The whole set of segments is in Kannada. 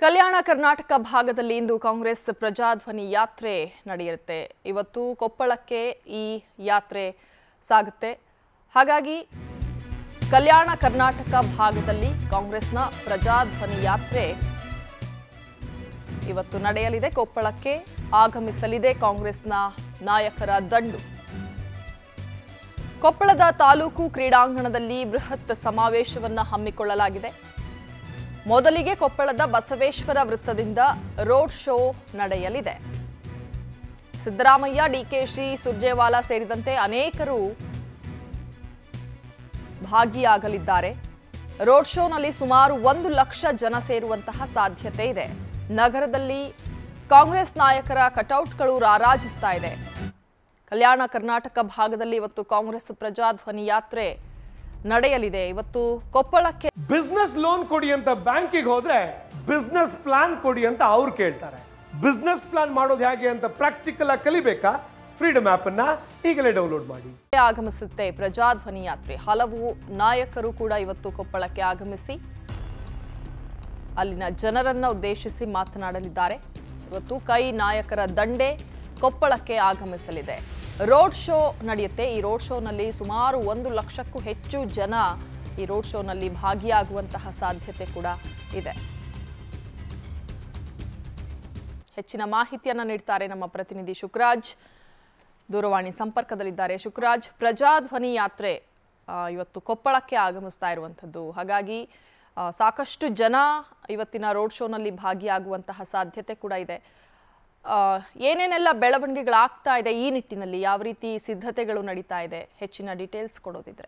ಕಲ್ಯಾಣ ಕರ್ನಾಟಕ ಭಾಗದಲ್ಲಿ ಇಂದು ಕಾಂಗ್ರೆಸ್ ಪ್ರಜಾಧ್ವನಿ ಯಾತ್ರೆ ನಡೆಯುತ್ತೆ ಇವತ್ತು ಕೊಪ್ಪಳಕ್ಕೆ ಈ ಯಾತ್ರೆ ಸಾಗುತ್ತೆ ಹಾಗಾಗಿ ಕಲ್ಯಾಣ ಕರ್ನಾಟಕ ಭಾಗದಲ್ಲಿ ಕಾಂಗ್ರೆಸ್ನ ಪ್ರಜಾಧ್ವನಿ ಯಾತ್ರೆ ಇವತ್ತು ನಡೆಯಲಿದೆ ಕೊಪ್ಪಳಕ್ಕೆ ಆಗಮಿಸಲಿದೆ ಕಾಂಗ್ರೆಸ್ನ ನಾಯಕರ ದಂಡು ಕೊಪ್ಪಳದ ತಾಲೂಕು ಕ್ರೀಡಾಂಗಣದಲ್ಲಿ ಬೃಹತ್ ಸಮಾವೇಶವನ್ನ ಹಮ್ಮಿಕೊಳ್ಳಲಾಗಿದೆ ಮೊದಲಿಗೆ ಕೊಪ್ಪಳದ ಬಸವೇಶ್ವರ ವೃತ್ತದಿಂದ ರೋಡ್ ಶೋ ನಡೆಯಲಿದೆ ಸಿದ್ದರಾಮಯ್ಯ ಡಿಕೆಶಿ ಸುರ್ಜೇವಾಲಾ ಸೇರಿದಂತೆ ಅನೇಕರು ಭಾಗಿಯಾಗಲಿದ್ದಾರೆ ರೋಡ್ ಶೋನಲ್ಲಿ ಸುಮಾರು ಒಂದು ಲಕ್ಷ ಜನ ಸೇರುವಂತಹ ಸಾಧ್ಯತೆ ಇದೆ ನಗರದಲ್ಲಿ ಕಾಂಗ್ರೆಸ್ ನಾಯಕರ ಕಟೌಟ್ಗಳು ರಾರಾಜಿಸ್ತಾ ಇದೆ ಕಲ್ಯಾಣ ಕರ್ನಾಟಕ ಭಾಗದಲ್ಲಿ ಇವತ್ತು ಕಾಂಗ್ರೆಸ್ ಪ್ರಜಾಧ್ವನಿ ಯಾತ್ರೆ ನಡೆಯಲಿದೆ ಇವತ್ತು ಕೊಪ್ಪಳಕ್ಕೆ ಬಿಸ್ನೆಸ್ ಲೋನ್ ಕೊಡಿ ಅಂತ ಬ್ಯಾಂಕಿಗೆ ಹೋದ್ರೆ ಬಿಸ್ನೆಸ್ ಪ್ಲಾನ್ ಕೊಡಿ ಅಂತ ಅವ್ರು ಕೇಳ್ತಾರೆ ಬಿಸ್ನೆಸ್ ಪ್ಲಾನ್ ಮಾಡೋದು ಹೇಗೆ ಅಂತ ಪ್ರಾಕ್ಟಿಕಲ್ ಆಗಿ ಕಲಿಬೇಕಾ ಫ್ರೀಡಮ್ ಆಪ್ ಅನ್ನ ಈಗಲೇ ಡೌನ್ಲೋಡ್ ಮಾಡಿ ಆಗಮಿಸುತ್ತೆ ಪ್ರಜಾಧ್ವನಿ ಯಾತ್ರೆ ಹಲವು ನಾಯಕರು ಕೂಡ ಇವತ್ತು ಕೊಪ್ಪಳಕ್ಕೆ ಆಗಮಿಸಿ ಅಲ್ಲಿನ ಜನರನ್ನ ಉದ್ದೇಶಿಸಿ ಮಾತನಾಡಲಿದ್ದಾರೆ ಇವತ್ತು ಕೈ ನಾಯಕರ ದಂಡೆ ಕೊಪ್ಪಳಕ್ಕೆ ಆಗಮಿಸಲಿದೆ ರೋಡ್ ಶೋ ನಡೆಯುತ್ತೆ ಈ ರೋಡ್ ಶೋನಲ್ಲಿ ಸುಮಾರು ಒಂದು ಲಕ್ಷಕ್ಕೂ ಹೆಚ್ಚು ಜನ ಈ ರೋಡ್ ಶೋನಲ್ಲಿ ಭಾಗಿಯಾಗುವಂತಹ ಸಾಧ್ಯತೆ ಕೂಡ ಇದೆ ಹೆಚ್ಚಿನ ಮಾಹಿತಿಯನ್ನ ನೀಡ್ತಾರೆ ನಮ್ಮ ಪ್ರತಿನಿಧಿ ಶುಕ್ರಾಜ್ ದೂರವಾಣಿ ಸಂಪರ್ಕದಲ್ಲಿದ್ದಾರೆ ಶುಕ್ರಾಜ್ ಪ್ರಜಾಧ್ವನಿ ಯಾತ್ರೆ ಆ, ಇವತ್ತು ಕೊಪ್ಪಳಕ್ಕೆ ಆಗಮಿಸ್ತಾ ಇರುವಂಥದ್ದು ಹಾಗಾಗಿ ಆ, ಸಾಕಷ್ಟು ಜನ ಇವತ್ತಿನ ರೋಡ್ ಶೋನಲ್ಲಿ ಭಾಗಿಯಾಗುವಂತಹ ಸಾಧ್ಯತೆ ಕೂಡ ಇದೆ ಆ, ಏನೇನೆಲ್ಲ ಬೆಳವಣಿಗೆಗಳಾಗ್ತಾ ಇದೆ ಈ ನಿಟ್ಟಿನಲ್ಲಿ ಯಾವ ರೀತಿ ಸಿದ್ಧತೆಗಳು ನಡೀತಾ ಇದೆ ಹೆಚ್ಚಿನ ಡೀಟೇಲ್ಸ್ ಕೊಡೋದಿದ್ರೆ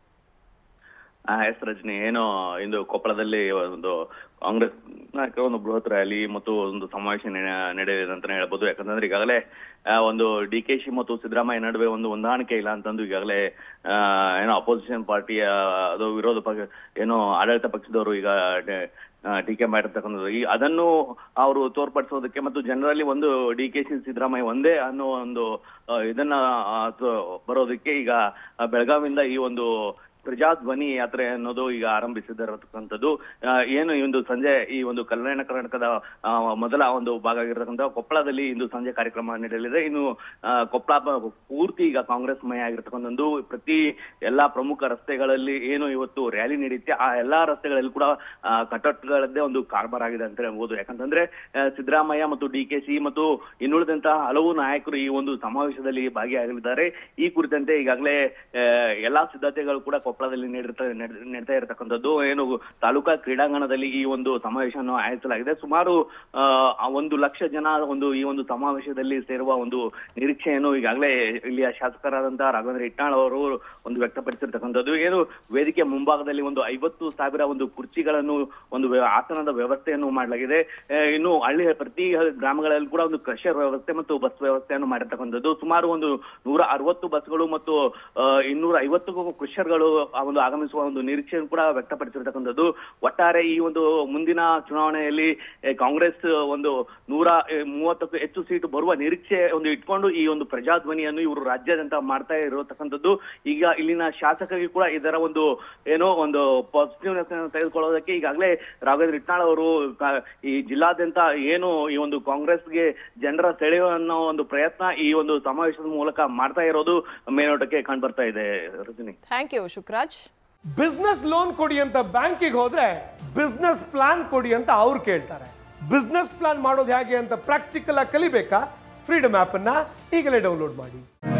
ಆ, ಎಸ್ ರಜನಿ ಏನು ಇಂದು ಕೊಪ್ಪಳದಲ್ಲಿ ಒಂದು ಕಾಂಗ್ರೆಸ್ ನಾಯಕರ ಒಂದು ಬೃಹತ್ ರ್ಯಾಲಿ ಮತ್ತು ಒಂದು ಸಮಾವೇಶ ನಡೆ- ನಡೆಯಲಿದೆ ಅಂತಾನೆ ಹೇಳ್ಬೋದು ಯಾಕಂತಂದ್ರೆ ಈಗಾಗಲೇ ಆ, ಒಂದು ಡಿ ಕೆ ಶಿ ಮತ್ತು ಸಿದ್ದರಾಮಯ್ಯ ನಡುವೆ ಒಂದು ಹೊಂದಾಣಿಕೆ ಇಲ್ಲ ಅಂತಂದು ಈಗಾಗಲೇ ಆ, ಏನೋ ಅಪೋಸಿಷನ್ ಪಾರ್ಟಿಯ ಅದು ವಿರೋಧ ಪಕ್ಷ ಏನೋ ಆಡಳಿತ ಪಕ್ಷದವರು ಈಗ ಡೆ- ಆ, ಟೀಕೆ ಮಾಡಿರ್ತಕ್ಕಂಥದ್ದು ಈ ಅದನ್ನು ಅವರು ತೋರ್ಪಡಿಸೋದಕ್ಕೆ ಮತ್ತು ಜನರಲ್ಲಿ ಒಂದು ಡಿ ಕೆ ಸಿ ಸಿದ್ದರಾಮಯ್ಯ ಒಂದೇ ಅನ್ನೋ ಒಂದು ಆ, ಇದನ್ನ ಆ, ತೋ- ಬರೋದಕ್ಕೆ ಈಗ ಆ, ಬೆಳಗಾವಿಯಿಂದ ಈ ಒಂದು ಪ್ರಜಾಧ್ವನಿ ಯಾತ್ರೆ ಅನ್ನೋದು ಈಗ ಆರಂಭಿಸಿದಿರತಕ್ಕಂಥದ್ದು ಆ, ಏನು ಈ ಒಂದು ಸಂಜೆ ಈ ಒಂದು ಕಲ್ಯಾಣ ಕರ್ನಾಟಕದ ಆ, ಮೊದಲ ಒಂದು ಭಾಗ ಆಗಿರತಕ್ಕಂಥ ಕೊಪ್ಪಳದಲ್ಲಿ ಇಂದು ಸಂಜೆ ಕಾರ್ಯಕ್ರಮ ನಡೆಯಲಿದೆ ಇನ್ನು ಆ, ಕೊಪ್ಪಳ ಬ- ಪೂರ್ತಿ ಈಗ ಕಾಂಗ್ರೆಸ್ ಮಯ ಆಗಿರ್ತಕ್ಕಂಥದ್ದು ಪ್ರತಿ ಎಲ್ಲಾ ಪ್ರಮುಖ ರಸ್ತೆಗಳಲ್ಲಿ ಏನು ಇವತ್ತು ರ್ಯಾಲಿ ನಡೆಯುತ್ತೆ ಆ ಎಲ್ಲಾ ರಸ್ತೆಗಳಲ್ಲಿ ಕೂಡ ಆ, ಕಟೌಟ್ಗಳದ್ದೇ ಒಂದು ಕಾರ್ಬಾರ್ ಆಗಿದೆ ಅಂತ ಹೇಳ್ಬೋದು ಯಾಕಂತಂದ್ರೆ ಆ, ಸಿದ್ದರಾಮಯ್ಯ ಮತ್ತು ಡಿ ಕೆ ಸಿ ಮತ್ತು ಇನ್ನುಳಿದಂತಹ ಹಲವು ನಾಯಕರು ಈ ಒಂದು ಸಮಾವೇಶದಲ್ಲಿ ಭಾಗಿಯಾಗಲಿದ್ದಾರೆ ಈ ಕುರಿತಂತೆ ಈಗಾಗಲೇ ಆ, ಎಲ್ಲಾ ಸಿದ್ಧತೆಗಳು ಕೂಡ ಕೊಪ್ಪಳದಲ್ಲಿ ನಡೆತಾ ನಡೆ- ನಡೀತಾ ಇರತಕ್ಕಂಥದ್ದು ಏನು ತಾಲೂಕಾ ಕ್ರೀಡಾಂಗಣದಲ್ಲಿ ಈ ಒಂದು ಸಮಾವೇಶವನ್ನು ಆಯೋಜಿಸಲಾಗಿದೆ ಸುಮಾರು ಆ, ಆ ಒಂದು ಲಕ್ಷ ಜನ ಒಂದು ಈ ಒಂದು ಸಮಾವೇಶದಲ್ಲಿ ಸೇರುವ ಒಂದು ನಿರೀಕ್ಷೆಯನ್ನು ಈಗಾಗಲೇ ಇಲ್ಲಿಯ ಶಾಸಕರಾದಂತಹ ರಾಘವೇಂದ್ರ ಇಟ್ನಾಳ್ ಅವರು ಒಂದು ವ್ಯಕ್ತಪಡಿಸಿರ್ತಕ್ಕಂಥದ್ದು ಏನು ವೇದಿಕೆ ಮುಂಭಾಗದಲ್ಲಿ ಒಂದು ಐವತ್ತು ಸಾವಿರ ಒಂದು ಕುರ್ಚಿಗಳನ್ನು ಒಂದು ವ್ಯ- ಆಸನದ ವ್ಯವಸ್ಥೆಯನ್ನು ಮಾಡಲಾಗಿದೆ ಆ, ಇನ್ನು ಹಳ್ಳಿ ಪ್ರತಿ ಗ್ರಾಮಗಳಲ್ಲಿ ಕೂಡ ಒಂದು ಕ್ರಷರ್ ವ್ಯವಸ್ಥೆ ಮತ್ತು ಬಸ್ ವ್ಯವಸ್ಥೆಯನ್ನು ಮಾಡಿರ್ತಕ್ಕಂಥದ್ದು ಸುಮಾರು ಒಂದು ನೂರ ಅರವತ್ತು ಬಸ್ಗಳು ಮತ್ತು ಆ, ಇನ್ನೂರ ಐವತ್ತು ಕ್ರಷರ್ಗಳು ಆ ಒಂದು ಆಗಮಿಸುವ ಒಂದು ನಿರೀಕ್ಷೆಯನ್ನು ಕೂಡ ವ್ಯಕ್ತಪಡಿಸಿರ್ತಕ್ಕಂಥದ್ದು ಒಟ್ಟಾರೆ ಈ ಒಂದು ಮುಂದಿನ ಚುನಾವಣೆಯಲ್ಲಿ ಆ, ಕಾಂಗ್ರೆಸ್ ಒಂದು ನೂರ ಆ, ಮೂವತ್ತಕ್ಕೂ ಹೆಚ್ಚು ಸೀಟು ಬರುವ ನಿರೀಕ್ಷೆ ಒಂದು ಇಟ್ಕೊಂಡು ಈ ಒಂದು ಪ್ರಜಾಧ್ವನಿಯನ್ನು ಇವರು ರಾಜ್ಯಾದ್ಯಂತ ಮಾಡ್ತಾ ಇರತಕ್ಕಂಥದ್ದು ಈಗ ಇಲ್ಲಿನ ಶಾಸಕರಿಗೆ ಕೂಡ ಇದರ ಒಂದು ಏನೋ ಒಂದು ಪಾಸಿಟಿವ್ನೆಸ್ ತೆಗೆದುಕೊಳ್ಳೋದಕ್ಕೆ ಈಗಾಗಲೇ ರಾಘವೇಂದ್ರ ಇಟ್ನಾಳ್ ಅವರು ಕ- ಈ ಜಿಲ್ಲಾದ್ಯಂತ ಏನು ಈ ಒಂದು ಕಾಂಗ್ರೆಸ್ಗೆ ಜನರ ಸೆಳೆಯುವ ಅನ್ನೋ ಒಂದು ಪ್ರಯತ್ನ ಈ ಒಂದು ಸಮಾವೇಶದ ಮೂಲಕ ಮಾಡ್ತಾ ಇರೋದು ಮೇಲ್ನೋಟಕ್ಕೆ ಕಂಡು ಬರ್ತಾ ಇದೆ Rajani thank you Shukraj business loan ಕೊಡಿ ಅಂತ ಬ್ಯಾಂಕಿಗೆ ಹೋದ್ರೆ ಬಿಸ್ನೆಸ್ ಪ್ಲಾನ್ ಕೊಡಿ ಅಂತ ಅವ್ರು ಕೇಳ್ತಾರೆ ಬಿಸ್ನೆಸ್ ಪ್ಲಾನ್ ಮಾಡೋದು ಹೇಗೆ ಅಂತ ಪ್ರಾಕ್ಟಿಕಲ್ ಆಗಿ ಕಲಿಬೇಕಾ ಫ್ರೀಡಮ್ ಆಪ್ ಅನ್ನ ಈಗಲೇ ಡೌನ್ಲೋಡ್ ಮಾಡಿ